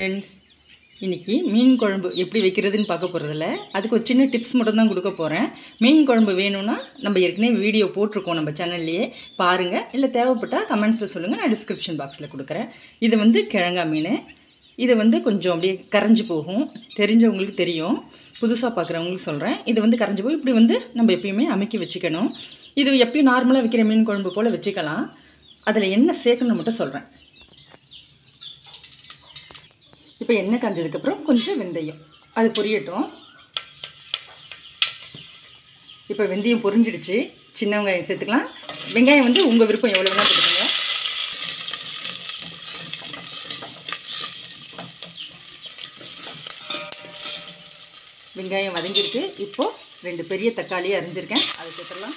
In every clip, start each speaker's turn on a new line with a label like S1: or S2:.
S1: friends இன்றைக்கி மீன் குழம்பு எப்படி வைக்கிறதுன்னு பார்க்க போகிறதில்ல அதுக்கு ஒரு சின்ன டிப்ஸ் மட்டும் தான் கொடுக்க போகிறேன் மீன் குழம்பு வேணும்னா நம்ம ஏற்கனவே வீடியோ போட்டிருக்கோம் நம்ம சேனல்லையே பாருங்கள் இல்லை தேவைப்பட்டால் கமெண்ட்ஸில் சொல்லுங்கள் நான் டிஸ்கிரிப்ஷன் பாக்ஸில் கொடுக்குறேன் இது வந்து கிழங்கா மீன் இது வந்து கொஞ்சம் அப்படியே கரைஞ்சி போகும் தெரிஞ்சவங்களுக்கு தெரியும் புதுசாக பார்க்குறவங்களுக்கு சொல்கிறேன் இது வந்து கரைஞ்சி போய் இப்படி வந்து நம்ம எப்பயுமே அமைக்கி வச்சுக்கணும் இது எப்பயும் நார்மலாக வைக்கிற மீன் குழம்பு போல் வச்சுக்கலாம் அதில் என்ன சேர்க்கணும்னு மட்டும் சொல்கிறேன் இப்போ எண்ணெய் காஞ்சதுக்கப்புறம் கொஞ்சம் வெந்தயம் அது பொரியட்டும் இப்போ வெந்தயம் பொரிஞ்சிடுச்சு சின்ன வெங்காயம் சேர்த்துக்கலாம் வெங்காயம் வந்து உங்கள் விருப்பம் எவ்வளோ வேணால் கொடுக்குங்க வெங்காயம் வதங்கிருக்கு இப்போது ரெண்டு பெரிய தக்காளியை அரிஞ்சிருக்கேன் அதை சேர்த்துடலாம்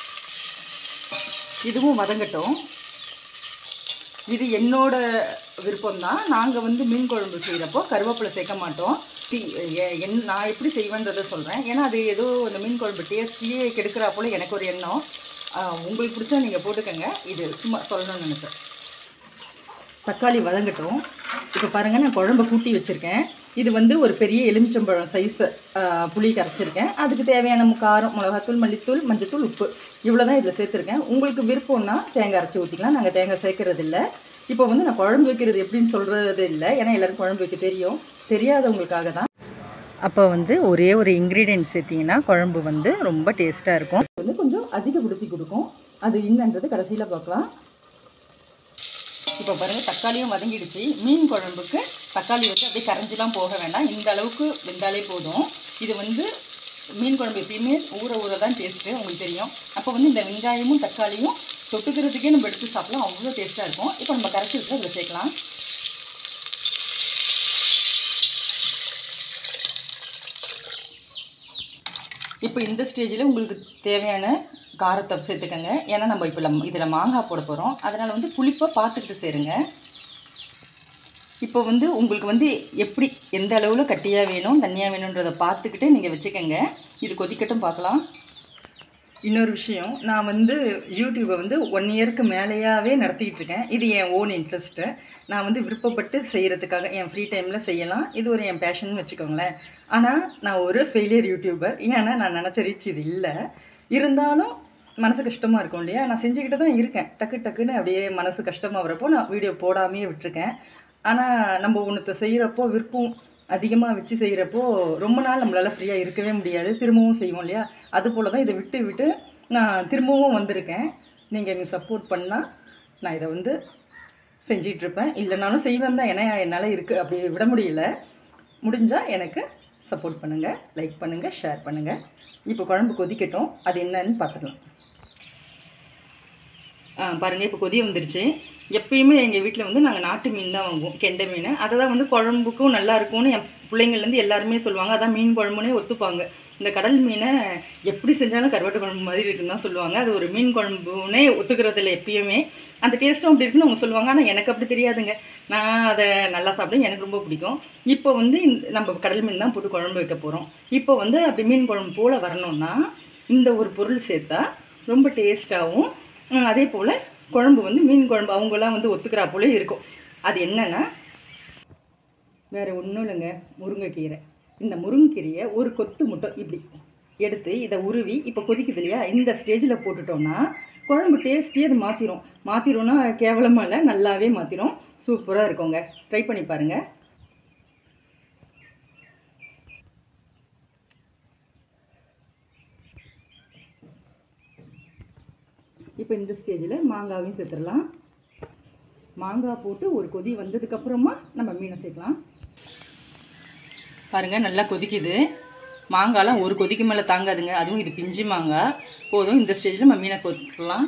S1: இதுவும் வதங்கட்டும் இது என்னோட விருப்பம்தான் நாங்கள் வந்து மீன் குழம்பு செய்கிறப்போ கருவேப்பிலை சேர்க்க மாட்டோம் தி- எ- என் நான் எப்படி செய்வேன்றதை சொல்கிறேன் ஏன்னா அது ஏதோ அந்த மீன் குழம்பு டேஸ்ட்லேயே கெடுக்கிறா போல் எனக்கு ஒரு எண்ணம் ஆஹ் உங்களுக்கு பிடிச்சா நீங்கள் போட்டுக்கோங்க இது சும்மா சொல்லணும்னு நினைப்பேன் தக்காளி வதங்கட்டும் இப்போ பாருங்கள் நான் குழம்பு கூட்டி வச்சுருக்கேன் இது வந்து ஒரு பெரிய எலுமிச்சம்பழம் சைஸ் புளி கரைச்சிருக்கேன் அதுக்கு தேவையான மு- காரம் மிளகாத்தூள் மல்லித்தூள் மஞ்சத்தூள் உப்பு இவ்வளோ தான் இதில் சேர்த்துருக்கேன் உங்களுக்கு விருப்பம்னா தேங்காய் அரைச்சி ஊற்றிக்கலாம் நாங்கள் தேங்காய் சேர்க்கறது இல்லை இப்போ வந்து நான் குழம்பு வைக்கிறது எப்படின்னு சொல்கிறது இல்லை ஏன்னா எல்லாருக்கும் குழம்பு வைக்க தெரியும் தெரியாதவங்களுக்காக தான் அப்போ வந்து ஒரே ஒரு இன்க்ரீடியன்ட் சேர்த்திங்கன்னா குழம்பு வந்து ரொம்ப டேஸ்ட்டாக இருக்கும் வந்து கொஞ்சம் அதிகப்படுத்தி கொடுக்கும் அது என்னன்றது கடைசியில் பார்க்கலாம் இப்போ பாருங்கள் தக்காளியும் வதங்கிடுச்சு மீன் குழம்புக்கு தக்காளி வந்து அப்படியே கரைஞ்சிலாம் போக வேண்டாம் இந்த அளவுக்கு வெந்தாலே போதும் இது வந்து மீன் குழம்பு எப்பயுமே ஊற ஊற தான் டேஸ்ட்டு உங்களுக்கு தெரியும் அப்போ வந்து இந்த வெங்காயமும் தக்காளியும் தொட்டுக்கிறதுக்கே நம்ம எடுத்து சாப்பிடலாம் அவ்வளோ டேஸ்ட்டாக இருக்கும் இப்போ நம்ம கரைச்சி விட்டு அதில் சேர்க்கலாம் இப்போ இந்த ஸ்டேஜில் உங்களுக்கு தேவையான காரத்தை சேர்த்துக்கங்க ஏன்னா நம்ம இப்போ இதில் மாங்காய் போட போகிறோம் அதனால் வந்து புளிப்பை பார்த்துக்கிட்டு சேருங்க இப்போ வந்து உங்களுக்கு வந்து எப்படி எந்த அளவில் கட்டியாக வேணும் தண்ணியாக வேணுன்றதை பார்த்துக்கிட்டு நீங்கள் வச்சுக்கோங்க இது கொதிக்கட்டும் பார்க்கலாம் இன்னொரு விஷயம் நான் வந்து யூடியூப்பை வந்து ஒன் இயருக்கு மேலேயாவே நடத்திக்கிட்டு இருக்கேன் இது என் ஓன் இன்ட்ரெஸ்ட்டு நான் வந்து விருப்பப்பட்டு செய்கிறதுக்காக என் ஃப்ரீ டைமில் செய்யலாம் இது ஒரு என் பேஷன் வச்சுக்கோங்களேன் ஆனால் நான் ஒரு ஃபெயிலியர் யூடியூபர் ஏன்னா நான் நினச்ச ரீச் இது இல்லை இருந்தாலும் மனசு கஷ்டமாக இருக்கும் இல்லையா நான் செஞ்சுக்கிட்டு தான் இருக்கேன் டக்கு டக்குன்னு அப்படியே மனசு கஷ்டமாக வரப்போ நான் வீடியோ போடாமையே விட்டுருக்கேன் ஆனால் நம்ம ஒன்றத்தை செய்கிறப்போ விருப்பம் அதிகமாக வச்சு செய்கிறப்போ ரொம்ப நாள் நம்மளால் ஃப்ரீயாக இருக்கவே முடியாது திரும்பவும் செய்வோம் இல்லையா அது போல் தான் இதை விட்டு விட்டு நான் திரும்பவும் வந்திருக்கேன் நீங்கள் எனக்கு சப்போர்ட் பண்ணால் நான் இதை வந்து செஞ்சிட்ருப்பேன் இல்லைனாலும் செய்வேன் தான் ஏன்னா என்னால் இருக்குது அப்படி விட முடியல முடிஞ்சால் எனக்கு சப்போர்ட் பண்ணுங்கள் லைக் பண்ணுங்கள் ஷேர் பண்ணுங்கள் இப்போ குழம்பு கொதிக்கட்டும் அது என்னன்னு பார்த்துக்கலாம் ஆ பாருங்கள் இப்போ கொதி வந்துடுச்சு எப்பயுமே எங்கள் வீட்டில் வந்து நாங்கள் நாட்டு மீன் தான் வாங்குவோம் கெண்டை மீன் அதை தான் வந்து குழம்புக்கும் நல்லா இருக்கும்னு என் பிள்ளைங்கள்லேருந்து எல்லாருமே சொல்லுவாங்க அதான் மீன் குழம்புனே ஒத்துப்பாங்க இந்த கடல் மீனை எப்படி செஞ்சாலும் கருவாட்டு குழம்பு மாதிரி இருக்குன்னு தான் சொல்லுவாங்க அது ஒரு மீன் குழம்புனே ஒத்துக்கிறதில்ல எப்பயுமே அந்த டேஸ்ட்டும் அப்படி இருக்குன்னு அவங்க சொல்லுவாங்க ஆனால் எனக்கு அப்படி தெரியாதுங்க நான் அதை நல்லா சாப்பிடுவேன் எனக்கு ரொம்ப பிடிக்கும் இப்போ வந்து இந்த நம்ம கடல் மீன் தான் போட்டு குழம்பு வைக்க போகிறோம் இப்போ வந்து அப்படி மீன் குழம்பு போல் வரணும்னா இந்த ஒரு பொருள் சேர்த்தா ரொம்ப டேஸ்ட்டாகவும் ம், அதே போல் குழம்பு வந்து மீன் குழம்பு அவங்களாம் வந்து ஒத்துக்கிறா போல இருக்கும் அது என்னன்னா வேறு ஒன்றும் இல்லைங்க முருங்கைக்கீரை இந்த முருங்கைக்கீரையை ஒரு கொத்து மட்டும் இப்படி எடுத்து இதை உருவி இப்போ கொதிக்குது இல்லையா இந்த ஸ்டேஜில் போட்டுட்டோம்னா குழம்பு டேஸ்ட்டே அது மாற்றிடும் மாற்றிடும்னா கேவலமாக இல்லை நல்லாவே மாற்றிடும் சூப்பராக இருக்குங்க ட்ரை பண்ணி பாருங்கள் இப்போ இந்த ஸ்டேஜில் மாங்காவையும் சேர்த்துடலாம் மாங்காய் போட்டு ஒரு கொதி வந்ததுக்கப்புறமா நம்ம மீனை சேர்க்கலாம் பாருங்கள் நல்லா கொதிக்குது மாங்காய்லாம் ஒரு கொதிக்கு மேலே தாங்காதுங்க அதுவும் இது பிஞ்சு மாங்காய் போதும் இந்த ஸ்டேஜில் நம்ம மீனை கொத்தலாம்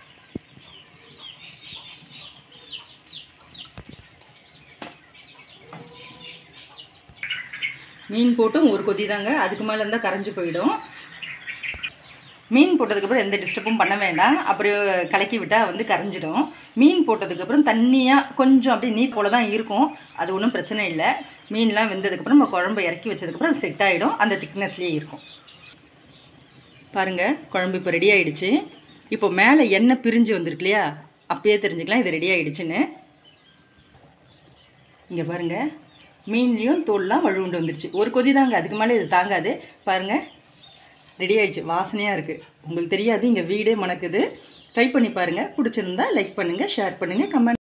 S1: மீன் போட்டும் ஒரு கொதி தாங்க அதுக்கு மேலே இருந்தால் கரைஞ்சி போயிடும் மீன் போட்டதுக்கப்புறம் எந்த டிஸ்டர்பும் பண்ண வேண்டாம் அப்புறம் கலக்கி விட்டால் வந்து கரைஞ்சிடும் மீன் போட்டதுக்கப்புறம் தண்ணியாக கொஞ்சம் அப்படியே நீர் போல தான் இருக்கும் அது ஒன்றும் பிரச்சனை இல்லை மீன்லாம் வெந்ததுக்கப்புறம் நம்ம குழம்பு இறக்கி வச்சதுக்கப்புறம் அது செட் ஆகிடும் அந்த திக்னஸ்லேயே இருக்கும் பாருங்கள் குழம்பு இப்போ ரெடி ஆயிடுச்சு இப்போ மேலே எண்ணெய் பிரிஞ்சு வந்திருக்கு இல்லையா அப்பயே தெரிஞ்சுக்கலாம் இது ரெடி ஆயிடுச்சுன்னு இங்கே பாருங்கள் மீன்லேயும் தோல்லாம் வழுவுண்டு வந்துருச்சு ஒரு கொதி தாங்க அதுக்கு மேலே இது தாங்காது பாருங்கள் ரெடி ஆயிடுச்சு வாசனையாக இருக்குது உங்களுக்கு தெரியாது இங்கே வீடே மணக்குது ட்ரை பண்ணி பாருங்கள் பிடிச்சிருந்தா லைக் பண்ணுங்கள் ஷேர் பண்ணுங்கள் கமெண்ட்